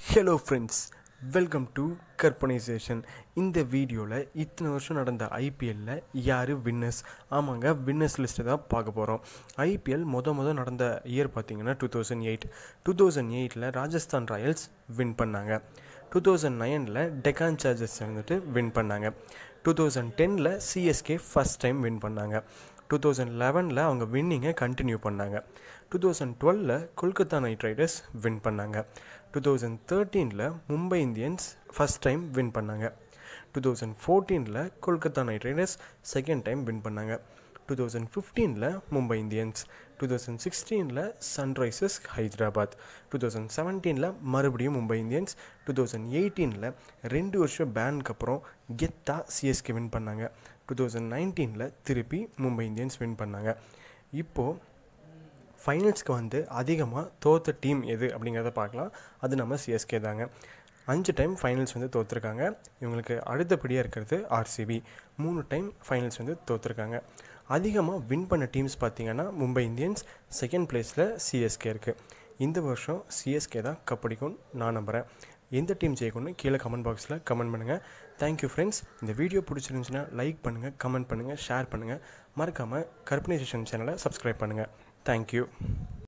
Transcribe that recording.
hello friends welcome to கற்பனைசேஷன் இந்த வீடியோவில் இத்தனை வருஷம் நடந்த ஐபிஎல்லில் யார் வின்னர்ஸ் ஆமாங்க வின்னர்ஸ் லிஸ்ட்டு தான் பார்க்க போகிறோம் ஐபிஎல் மொத மொதல் நடந்த இயர் பார்த்தீங்கன்னா two thousand eight two thousand எயிட்டில் ராஜஸ்தான் ராயல்ஸ் வின் பண்ணாங்க டூ தௌசண்ட் நைனில் டெக்கான் சார்ஜர்ஸ் வந்துட்டு வின் பண்ணாங்க டூ தௌசண்ட் டெனில் சிஎஸ்கே ஃபஸ்ட் டைம் வின் பண்ணாங்க டூ தௌசண்ட் லெவனில் அவங்க வின்னிங்கை கண்டினியூ பண்ணாங்க டூ தௌசண்ட் டுவெலில் கொல்கத்தா நைட் ரைடர்ஸ் வின் பண்ணாங்க டூ தௌசண்ட் தேர்ட்டீனில் Mumbai Indians first time win பண்ணாங்க டூ தௌசண்ட் ஃபோர்டீனில் Kolkata Knight Riders second time win பண்ணாங்க டூ தௌசண்ட் ஃபிஃப்டீனில் மும்பை இந்தியன்ஸ் டூ தௌசண்ட் சிக்ஸ்டீனில் சன்ரைசர்ஸ் ஹைதராபாத் டூ தௌசண்ட் செவன்டீனில் மறுபடியும் மும்பை இந்தியன்ஸ் டூ தௌசண்ட் எயிட்டீனில் ரெண்டு வருஷம் பேனுக்கு அப்புறம் கெத்தா சிஎஸ்கே வின் பண்ணாங்க டூ தௌசண்ட் நைன்டீனில் திருப்பி மும்பை இந்தியன்ஸ் வின் பண்ணாங்க இப்போது ஃபைனல்ஸ்க்கு வந்து அதிகமாக தோற்ற டீம் எது அப்படிங்கிறத பார்க்கலாம் அது நம்ம சிஎஸ்கே தாங்க அஞ்சு டைம் ஃபைனல்ஸ் வந்து தோற்றுருக்காங்க இவங்களுக்கு அடுத்தபடியாக இருக்கிறது ஆர்சிபி மூணு டைம் ஃபைனல்ஸ் வந்து தோற்றுருக்காங்க அதிகமாக வின் பண்ண டீம்ஸ் பார்த்தீங்கன்னா மும்பை இந்தியன்ஸ் செகண்ட் பிளேஸில் சிஎஸ்கே இருக்குது இந்த வருஷம் சிஎஸ்கே தான் கப்படிக்கும் நான் நம்புகிறேன் எந்த டீம் ஜெயிக்கணும்னு கீழே கமெண்ட் பாக்ஸில் கமெண்ட் பண்ணுங்கள் தேங்க்யூ ஃப்ரெண்ட்ஸ் இந்த வீடியோ பிடிச்சிருந்துச்சுன்னா லைக் பண்ணுங்கள் கமெண்ட் பண்ணுங்கள் ஷேர் பண்ணுங்கள் மறக்காமல் கற்பனை சேனலை சப்ஸ்கிரைப் பண்ணுங்கள் தேங்க்யூ